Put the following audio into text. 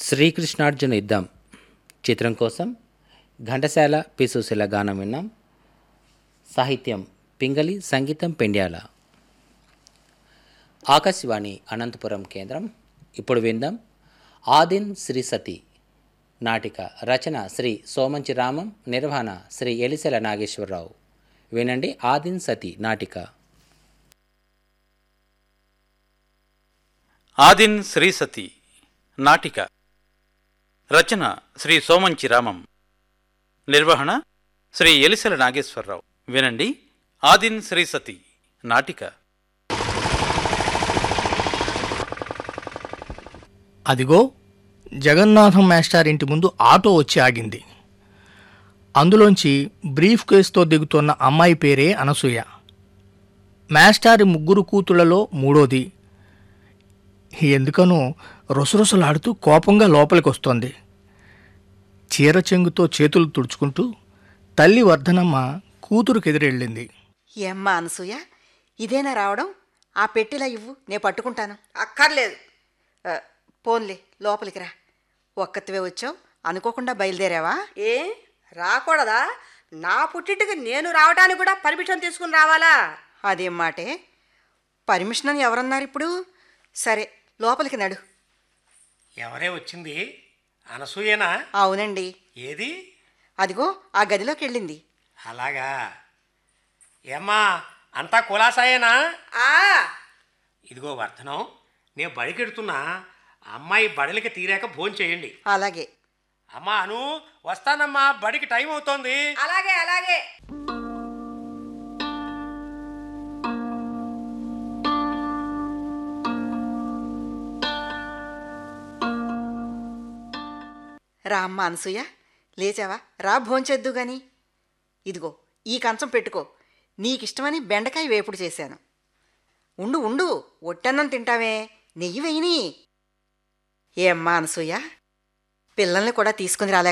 శ్రీకృష్ణార్జున యుద్ధం చిత్రం కోసం ఘంటసాల పి సుశీల గానం విన్నాం సాహిత్యం పింగళి సంగీతం పెండ్యాల ఆకాశవాణి అనంతపురం కేంద్రం ఇప్పుడు విందాం ఆదిన్ శ్రీ సతి నాటిక రచన శ్రీ సోమంచి రామం నిర్వహణ శ్రీ ఎలిసెల నాగేశ్వరరావు వినండి ఆదిన్ సతి నాటిక ఆదిన్ శ్రీసతి నాటిక రచన శ్రీ సోమంచి రామం నిర్వహణ శ్రీ ఎలిసెల నాగేశ్వరరావు వినండి ఆదిన్ శ్రీసతి నాటిక అదిగో జగన్నాథం మాస్టర్ ఇంటి ముందు ఆటో వచ్చి ఆగింది అందులోంచి బ్రీఫ్ కేసుతో దిగుతున్న అమ్మాయి పేరే అనసూయ మాస్టారి ముగ్గురు కూతుళ్లలో మూడోది ఎందుకనో రొసరొసలాడుతూ కోపంగా లోపలికి వస్తోంది చీర చెంగుతో చేతులు తుడుచుకుంటూ తల్లి వర్ధనమ్మ కూతురుకెదిరెళ్ళింది ఏమ్మా అనసూయ ఇదేనా రావడం ఆ పెట్టిలా ఇవ్వు నేను పట్టుకుంటాను అక్కర్లేదు ఆ, పోన్లే లోపలికి రా ఒక్కతివే వచ్చావు అనుకోకుండా బయలుదేరావా ఏ రాకూడదా నా పుట్టింటికి నేను రావడానికి కూడా పర్మిషన్ తీసుకుని రావాలా అదేం మాటే పర్మిషన్ అని ఎవరన్నారు ఇప్పుడు సరే లోపలికి నడు ఎవరే వచ్చింది అనసూయనా అవునండి ఏది అదిగో ఆ గదిలోకి వెళ్ళింది అలాగా ఏమ్మా అంతా కులాసాయేనా ఆ ఇదిగో వర్ధనం నేను బడికెడుతున్నా అమ్మాయి బడిలకి తీరాక భోజనం చేయండి అలాగే అమ్మా అను వస్తానమ్మా బడికి టైం అవుతోంది అలాగే అలాగే రా అమ్మ అనసూయ లేచావా రా భోంచేద్దు గాని ఇదిగో ఈ కంచం పెట్టుకో నీకిష్టమని బెండకాయ వేపుడు చేశాను ఉండు ఉండు ఒట్టన్నం తింటావే నెయ్యి వేయని ఏ అమ్మా అనసూయ పిల్లల్ని కూడా తీసుకుని రాలే